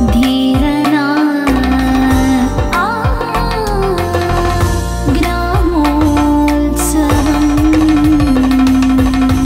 ധീരനാ ആ ഗ്രാമോത്സവം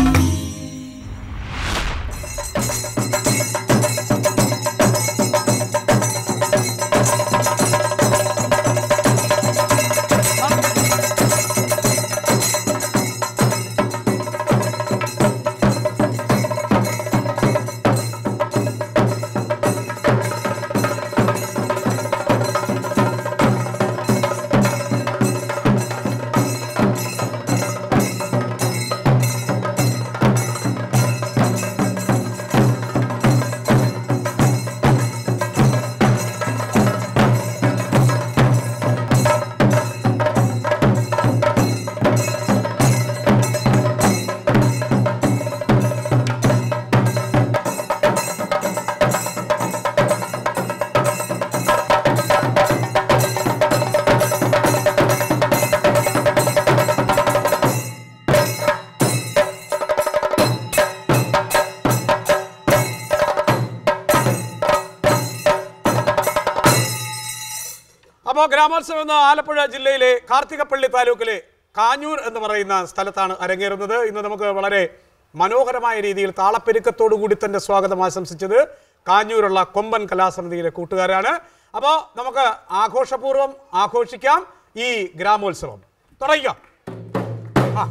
അപ്പോൾ ഗ്രാമോത്സവം എന്ന ആലപ്പുഴ ജില്ലയിലെ കാർത്തികപ്പള്ളി താലൂക്കിലെ കാഞ്ഞൂർ എന്ന് പറയുന്ന സ്ഥലത്താണ് അരങ്ങേറുന്നത് ഇന്ന് നമുക്ക് വളരെ മനോഹരമായ രീതിയിൽ താളപ്പെരുക്കത്തോടു കൂടി തന്നെ സ്വാഗതം ആശംസിച്ചത് കാഞ്ഞൂരുള്ള കൊമ്പൻ കലാസമിതിയിലെ കൂട്ടുകാരാണ് അപ്പോൾ നമുക്ക് ആഘോഷപൂർവ്വം ആഘോഷിക്കാം ഈ ഗ്രാമോത്സവം തുടങ്ങിക്കാം ആ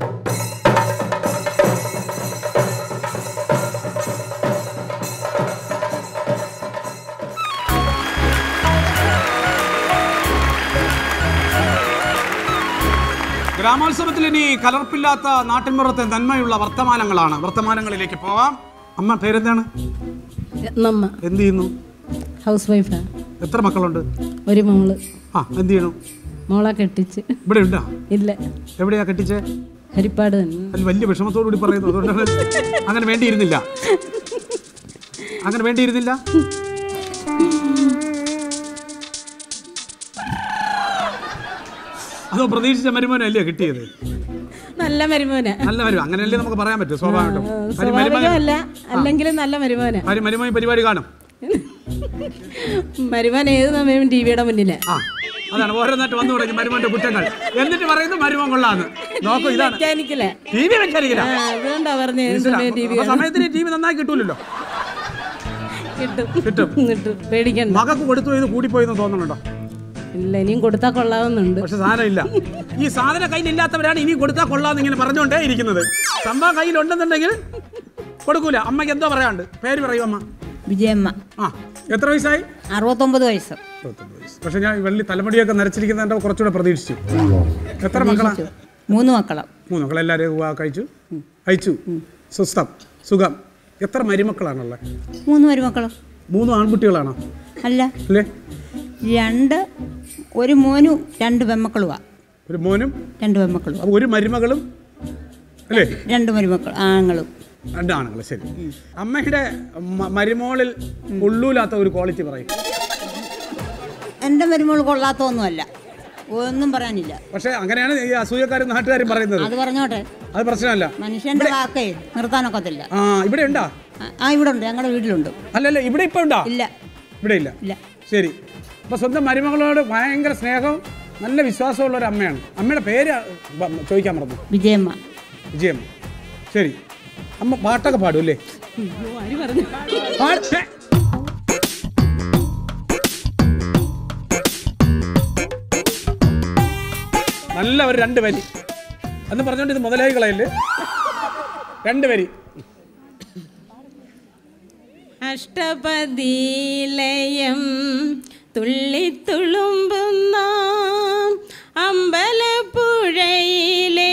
ഗ്രാമോത്സവത്തിൽ ഇനി കലർപ്പില്ലാത്ത നാട്ടിൻപുറത്തെ നന്മയുള്ള വർത്തമാനങ്ങളാണ് വർത്തമാനങ്ങളിലേക്ക് പോവാം അമ്മ പേരെന്താണ് നമ്മ എന്ത് ചെയ്യുന്നു ഹൗസ് വൈഫാ എത്ര മക്കളുണ്ട് ഒരു മോള് ആ എന്ത് ചെയ്യണു മോളെ കെട്ടിച്ച് ഇവിടെ ഉണ്ടോ ഇല്ല എവിടെയാ കെട്ടിച്ചേ ഹരിപ്പാട് തന്നെ അതിൽ വലിയ വിഷമത്തോടു കൂടി പറയുന്നു അതുകൊണ്ടാണ് അങ്ങനെ വേണ്ടിയിരുന്നില്ല അങ്ങനെ വേണ്ടിയിരുന്നില്ല അതോ പ്രതീക്ഷിച്ച മരുമോനല്ലേ കിട്ടിയത് നല്ല മരുമോന നല്ല മരുമ അങ്ങനെയല്ലേ നമുക്ക് പറയാൻ പറ്റും സ്വാഭാവികമായിട്ടും പരി- മരുമകൻ- സ്വാഭാവികമല്ല അല്ലെങ്കിലും നല്ല മരുമോന പരി- മരുമകൻ പരിപാടി കാണും മരുമോൻ ഏത് സമയവും ടി വിയുടെ മുന്നില് ആ അതാണ് ഓരോന്നായിട്ട് വന്നു തുടങ്ങി മരുമോന്റെ കുറ്റങ്ങൾ എന്നിട്ട് പറയുന്നു മരുമോൻ കൊള്ളാന്ന് നോക്കൂ ഇതാണ് മെക്കാനിക്കല് ടി വി വെക്കാനില്ല അതുകൊണ്ടാ പറഞ്ഞ ഏത് സമയം ടി വി സമയത്തിന് ടി വി നന്നായി കിട്ടൂലല്ലോ കിട്ടും കിട്ടും കിട്ടും പേടിക്കണ്ട മകൾക്ക് കൊടുത്തു ഇത് കൂടിപ്പോയെന്ന് തോന്നുന്നുണ്ടോ ഇല്ല ഇനിയും കൊടുത്താൽ കൊള്ളാവുന്നുണ്ട് പക്ഷെ സാധനം ഇല്ല ഈ സാധനം കയ്യിലില്ലാത്തവരാണ് ഇനി കൊടുത്താൽ കൊള്ളാന്ന് ഇങ്ങനെ പറഞ്ഞുകൊണ്ടേ ഇരിക്കുന്നത് സംഭവം കയ്യിലുണ്ടെന്നുണ്ടെങ്കിൽ കൊടുക്കൂല അമ്മയ്ക്ക് എന്തോ പറയാണ്ട് പേര് പറയൂ അമ്മ വിജയമ്മ ആ എത്ര വയസ്സായി അറുപത്തൊമ്പത് വയസ്സ് പക്ഷെ ഞാൻ ഈ വെള്ളി തലമുടിയൊക്കെ നരച്ചിരിക്കുന്നതിന്റെ കുറച്ചുകൂടെ പ്രതീക്ഷിച്ചു എത്ര മക്കളാ മൂന്ന് മക്കളും മൂന്ന് മക്കളെല്ലാവരും വിവാഹം കഴിച്ചു അയച്ചു സ്വസ്ഥം സുഖം എത്ര മരുമക്കളാണുള്ളത് മൂന്ന് മരുമക്കളും മൂന്ന് ആൺകുട്ടികളാണോ അല്ല അല്ലേ രണ്ട് ഒരു മോനും രണ്ട് പെമ്മക്കളുമാ ഒരു മോനും രണ്ട് പെമ്മക്കളും അപ്പൊ ഒരു മരുമകളും അല്ലേ രണ്ട് മരുമക്കൾ ആണുങ്ങളും രണ്ടാണുങ്ങൾ ശരി അമ്മയുടെ മ- മരുമോളിൽ ഉള്ളൂലാത്ത ഒരു ക്വാളിറ്റി പറയും എൻ്റെ മരുമോൾ കൊള്ളാത്തൊന്നുമല്ല ഒന്നും പറയാനില്ല പക്ഷെ അങ്ങനെയാണ് ഈ അസൂയക്കാരും നാട്ടുകാരും പറയുന്നത് അത് പറഞ്ഞോട്ടെ അത് പ്രശ്നമല്ല മനുഷ്യൻ്റെ വാക്കേ നിർത്താനൊക്കത്തില്ല ആ ഇവിടെ ഉണ്ടാ ആ, ആ ഇവിടെ ഉണ്ട് ഞങ്ങളുടെ വീട്ടിലുണ്ട് അല്ലല്ല ഇവിടെ ഇപ്പൊ ഉണ്ടാ ഇല്ല ഇവിടെ ഇല്ല ഇല്ല ശരി അപ്പൊ സ്വന്തം മരുമകളോട് ഭയങ്കര സ്നേഹവും നല്ല വിശ്വാസമുള്ള ഒരു അമ്മയാണ് അമ്മയുടെ പേര് ബ- ചോദിക്കാൻ മറന്നു വിജയമ്മ വിജയമ്മ ശരി അമ്മ പാട്ടൊക്കെ പാടും അല്ലേ പാട്- ഛെ. നല്ല ഒരു രണ്ട് വരി എന്ന് പറഞ്ഞോണ്ട് ഇത് മുതലാളികളല്ലേ രണ്ട് വരി അഷ്ടപതിലയം തുള്ളിത്തുളുമ്പുന്ന അമ്പലപ്പുഴയിലെ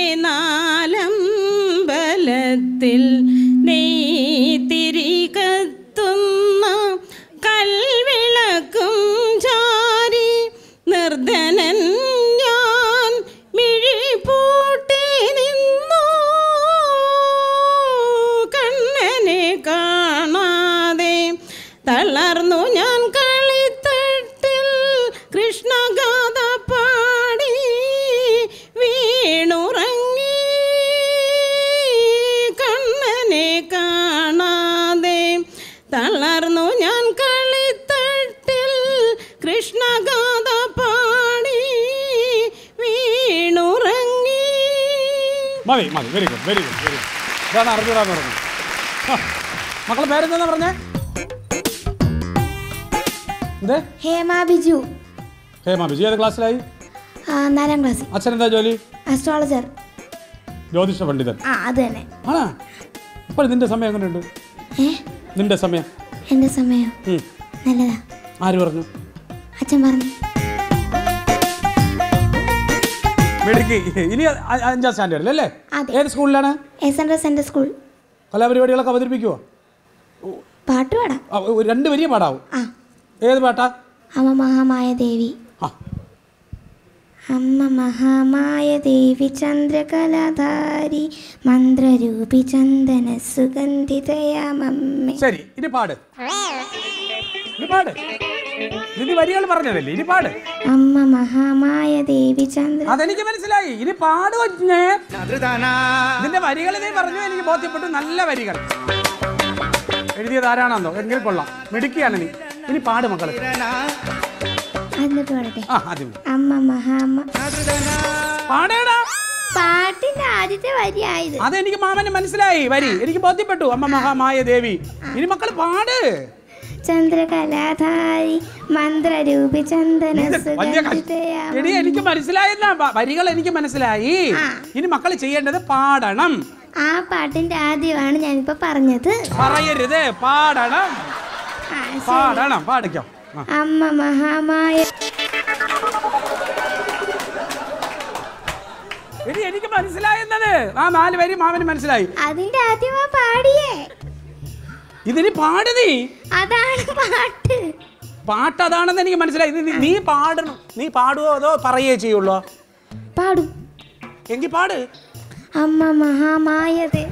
നാലമ്പലത്തിൽ നെയ്ത്തിരി കത്തുന്ന കൽവിളക്കും ചാരി നിർധനൻ ഞാൻ മിഴിപൂട്ടി നിന്നു കണ്ണനെ കാണാതെ തളർന്നു ഞാൻ കളിത്തട്ടിൽ കൃഷ്ണഗാഥ പാടി വീണുറങ്ങി കണ്ണനെ കാണാതെ തളർന്നു ഞാൻ കളിത്തട്ടിൽ മതി മതി very good very good very good ഇതാണ് അറിഞ്ഞൂടാന്ന് പറഞ്ഞത് ആ, മക്കളെ പേരെന്താ പറഞ്ഞേ എന്തേ ഹേമ ബിജു ഹേമ ബിജി ഏത് ക്ലാസ്സിലായി ആ, നാലാം ക്ലാസ്സിൽ അച്ഛൻ എന്താ ജോലി അസ്ട്രോളജർ ജ്യോതിഷ പണ്ഡിതൻ ആ അത് തന്നെ ആണാ ഇപ്പോൾ നിന്റെ സമയം എങ്ങനെയുണ്ട് ഏ നിന്റെ സമയം എൻ്റെ സമയം ഉം. നല്ലതാ ആര് പറഞ്ഞു അച്ഛൻ പറഞ്ഞു മെഡിക്ക് ഇനി അ- അഞ്ചാം സ്റ്റാൻഡേർഡിൽ അല്ലേ അതെ. ഏത് സ്കൂളിലാണ് എസ് എൻ എസ് എൻ്റെ സ്കൂൾ കലാപരിപാടികളൊക്കെ അവതരിപ്പിക്കുവോ പാട്ട് പാടാം ആ, ഒരു രണ്ട് വരിയ പാടാവും ആ ഏത് പാട്ടാ അമ്മ മഹാമായ ദേവി ആ അമ്മ മഹാമായ ദേവി ചന്ദ്രകലാധാരി മന്ത്രരൂപി ചന്ദന സുഗന്ധിതയാമമ്മേ ശരി ഇനി പാട് ഇനി പാട് ഇനി വരികൾ പറഞ്ഞതല്ലേ ഇനി പാട് അമ്മ മഹാമായ ദേവി ചന്ദ്ര അതെനിക്ക് മനസ്സിലായി ഇനി പാട് കൊച്ചിനെ ഇതിന്റെ വരികൾ നീ പറഞ്ഞു എനിക്ക് ബോധ്യപ്പെട്ടു നല്ല വരികൾ എഴുതിയത് ആരാണെന്നോ എങ്കിലും കൊള്ളാം മിടുക്കിയാണ് നീ ഇനി പാട് മക്കള് എന്നിട്ട് പാടട്ടെ ആ ആദ്യം അമ്മ മഹാമ പാടേടാ പാട്ടിന്റെ ആദ്യത്തെ വരിയായത് അതെനിക്ക് മാമന് മനസ്സിലായി വരി എനിക്ക് ബോധ്യപ്പെട്ടു അമ്മ മഹാമായ ദേവി ഇനി മക്കള് പാട് ചന്ദ്രകലാധാരി മന്ത്രരൂപി ചന്ദന ഇത് വലിയ കഷ്ട- എടി എനിക്ക് മനസ്സിലായെന്ന വരികൾ എനിക്ക് മനസ്സിലായി ഇനി മക്കൾ ചെയ്യേണ്ടത് പാടണം ആ പാട്ടിന്റെ ആദ്യമാണ് ഞാനിപ്പോ പറഞ്ഞത് പറയരുത് പാടണം ആ, ശരി. പാടണം പാടിക്കോ ആ. അമ്മ മഹാമായ എടി എനിക്ക് മനസ്സിലായെന്നത് ആ നാല് വരി മാമന് മനസ്സിലായി അതിന്റെ ആദ്യമാ പാടിയേ ഇതിന് പാട് നീ അതാണ് പാട്ട് പാട്ട് അതാണെന്ന് എനിക്ക് മനസ്സിലായി ഇത് നീ- നീ പാടണം നീ പാടുവോ അതോ പറയേ ചെയ്യുള്ളൂ പാടും എങ്കിൽ പാട് അമ്മ മഹാമായ ദേ-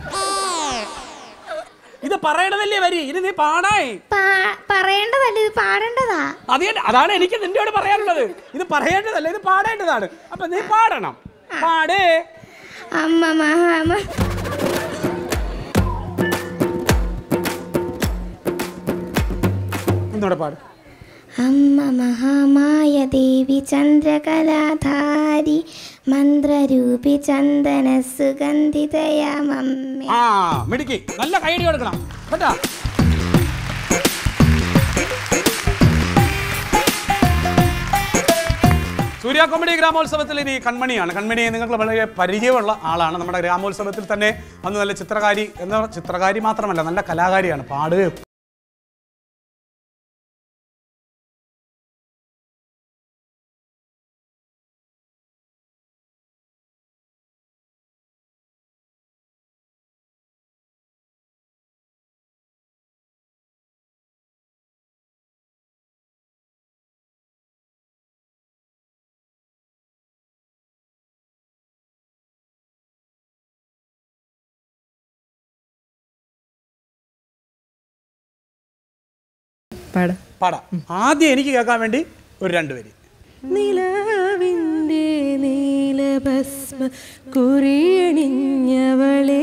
ഇത് പറയണതല്ലേ വരി ഇനി നീ പാടായി പാ- പറയേണ്ടതല്ല ഇത് പാടേണ്ടതാ അതേ അതാണ് എനിക്ക് നിന്നോട് പറയാനുള്ളത് ഇത് പറയേണ്ടതല്ല ഇത് പാടേണ്ടതാണ് അപ്പൊ നീ പാടണം പാടേ അമ്മ മഹാമ ഒന്നുകൂടെ പാട് അമ്മ മഹാമായ ദേവി ചന്ദ്രകലാധാരി മന്ത്രരൂപി ചന്ദന സുഗന്ധിതയാമമ്മേ ആ മിടുക്കി നല്ല കൈയടി കൊടുക്കണം കേട്ടാ സൂര്യ കോമഡി ഗ്രാമോത്സവത്തിൽ ഇനി കൺമണിയാണ് കൺമണി നിങ്ങൾക്ക് വളരെ പരിചയമുള്ള ആളാണ് നമ്മുടെ ഗ്രാമോത്സവത്തിൽ തന്നെ അന്ന് നല്ല ചിത്രകാരി എന്ന ചിത്രകാരി മാത്രമല്ല നല്ല കലാകാരിയാണ് പാടുകയും പാടാം പാടാം ആദ്യം എനിക്ക് കേൾക്കാൻ വേണ്ടി ഒരു രണ്ടുപേര് നിലാവിൻ്റെ നീലഭസ്മ കുറിയണിഞ്ഞവളെ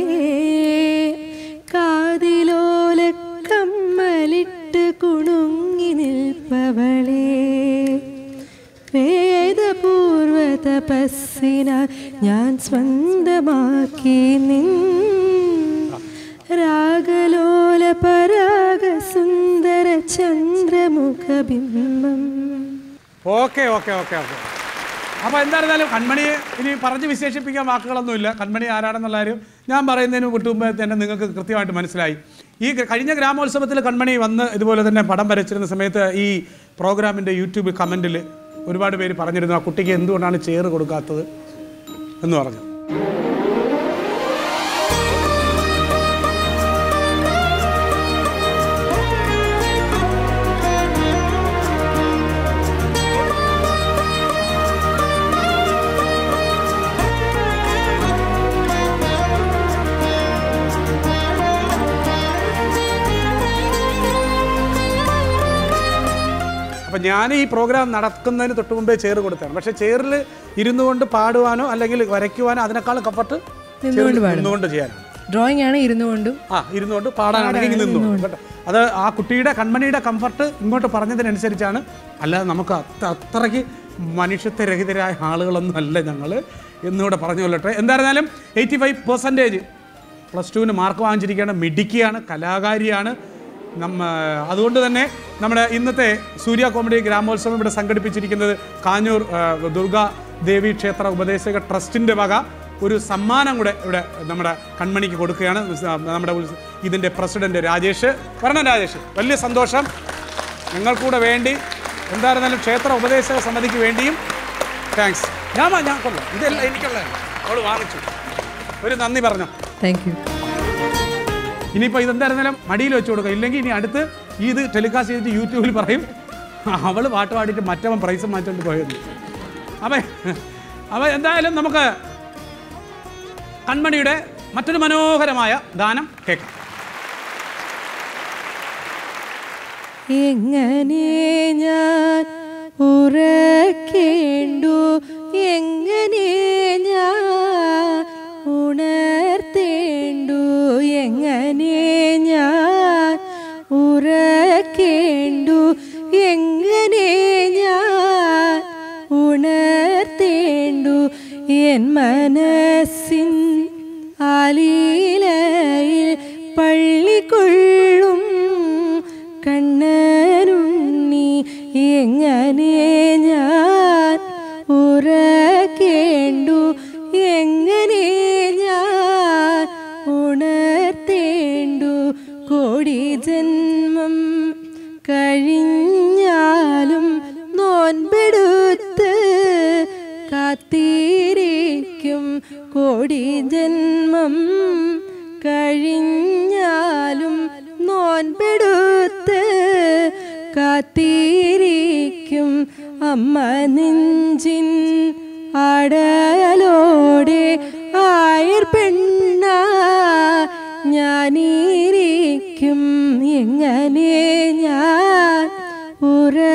കാതിലോല കമ്മലിട്ട് കുണുങ്ങി നിൽപ്പവളെ വേദപൂർവ തപസ്സിനാൽ ഞാൻ സ്വന്തമാക്കി നിൻ രാഗലോല പരാഗ സുന്ദര ചന്ദ്രമുഖബിംബം ഓക്കെ ഓക്കെ ഓക്കെ ഓക്കെ അപ്പോൾ എന്തായിരുന്നാലും കൺമണിയെ ഇനി പറഞ്ഞ് വിശേഷിപ്പിക്കാൻ വാക്കുകളൊന്നുമില്ല കൺമണി ആരാണെന്നുള്ള കാര്യം ഞാൻ പറയുന്നതിന് വിട്ടുമുമ്പേ തന്നെ നിങ്ങൾക്ക് കൃത്യമായിട്ട് മനസ്സിലായി ഈ ക- കഴിഞ്ഞ ഗ്രാമോത്സവത്തിൽ കൺമണി വന്ന് ഇതുപോലെ തന്നെ പടം വരച്ചിരുന്ന സമയത്ത് ഈ പ്രോഗ്രാമിൻ്റെ യൂട്യൂബ് കമൻറ്റിൽ ഒരുപാട് പേര് പറഞ്ഞിരുന്നു ആ കുട്ടിക്ക് എന്തുകൊണ്ടാണ് ചെയർ കൊടുക്കാത്തത് എന്ന് പറഞ്ഞു അപ്പം ഞാൻ ഈ പ്രോഗ്രാം നടക്കുന്നതിന് തൊട്ട് മുമ്പേ ചെയർ കൊടുത്തതാണ് പക്ഷേ ചെയറിൽ ഇരുന്നു കൊണ്ട് പാടുവാനോ അല്ലെങ്കിൽ വരയ്ക്കുവാനോ അതിനേക്കാളും കംഫർട്ട് നിന്നുകൊണ്ട് പാടുന്നു. നിന്നുകൊണ്ട് ചെയ്യാനാണ് ഡ്രോയിങ് ആണ് ഇരുന്നുകൊണ്ടും ആ ഇരുന്നുകൊണ്ട് പാടാനാണെങ്കിൽ നിന്നു കേട്ടോ അത് ആ കുട്ടിയുടെ കൺമണിയുടെ കംഫർട്ട് ഇങ്ങോട്ട് പറഞ്ഞതിനനുസരിച്ചാണ് അല്ലാതെ നമുക്ക് അത്ര അത്രയ്ക്ക് മനുഷ്യത്വരഹിതരായ ആളുകളൊന്നും അല്ല ഞങ്ങൾ എന്നിവിടെ പറഞ്ഞു കൊള്ളട്ടെ എന്തായിരുന്നാലും എയ്റ്റി ഫൈവ് പെർസെൻറ്റേജ് പ്ലസ് ടുവിന് മാർക്ക് വാങ്ങിച്ചിരിക്കുകയാണ് മിടുക്കിയാണ് കലാകാരിയാണ് നമ്മ അതുകൊണ്ട് തന്നെ നമ്മുടെ ഇന്നത്തെ സൂര്യ കോമഡി ഗ്രാമോത്സവം ഇവിടെ സംഘടിപ്പിച്ചിരിക്കുന്നത് കാഞ്ഞൂർ ആ, ദുർഗാ ദേവി ക്ഷേത്ര ഉപദേശക ട്രസ്റ്റിൻ്റെ വക ഒരു സമ്മാനം കൂടെ ഇവിടെ നമ്മുടെ കൺമണിക്ക് കൊടുക്കുകയാണ് ഉത്സ- നമ്മുടെ ഉത്സ- ഇതിൻ്റെ പ്രസിഡന്റ് രാജേഷ് വരണം രാജേഷ് വലിയ സന്തോഷം ഞങ്ങൾക്കൂടെ വേണ്ടി എന്തായിരുന്നാലും ക്ഷേത്ര ഉപദേശക സമിതിക്ക് വേണ്ടിയും താങ്ക്സ് ഞാൻ വാ- ഞാൻ കൊള്ളാം ഇതെല്ലാം എനിക്കുള്ളതാണ് അവൾ വാങ്ങിച്ചു ഒരു നന്ദി പറഞ്ഞോ താങ്ക് യു ഇനിയിപ്പോൾ ഇതെന്തായിരുന്നാലും മടിയിൽ വെച്ച് കൊടുക്കുക ഇല്ലെങ്കിൽ ഇനി അടുത്ത് ഈ ഇത് ടെലികാസ്റ്റ് ചെയ്തിട്ട് യൂട്യൂബിൽ പറയും അവൾ പാട്ട് പാടിയിട്ട് മറ്റവൻ പ്രൈസ് മാറ്റിക്കൊണ്ട് പോയത് അപ്പം അപ്പം എന്തായാലും നമുക്ക് കൺമണിയുടെ മറ്റൊരു മനോഹരമായ ഗാനം കേൾക്കാം എങ്ങനെ ഞാൻ ഉറക്കേണ്ടു എങ്ങനെ ഞാൻ ഉണർത്തേണ്ടു എങ്ങനെ ഞാൻ ഉറക്കേണ്ടു എങ്ങനെ ഞാൻ ഉണർത്തേണ്ടു എൻ മനസ്സിൻ ആലീലയിൽ പള്ളിക്കൊള്ളും കണ്ണനുണ്ണി എങ്ങനെ ഞാൻ ഉറക്കേണ്ടു എങ്ങനെ ഞാൻ ഉണർത്തേണ്ടു കോടി ജന്മം കഴിഞ്ഞാലും നോൻപെടുത്ത് കാത്തിരിക്കും കോടി ജന്മം കഴിഞ്ഞാലും നോൻപെടുത്ത് കാത്തിരിക്കും അമ്മ നെഞ്ചിൻ അടലോടെ ആയർ പെണ്ണ ഞാനിരിക്കും എങ്ങനെ ഞാൻ ഉറ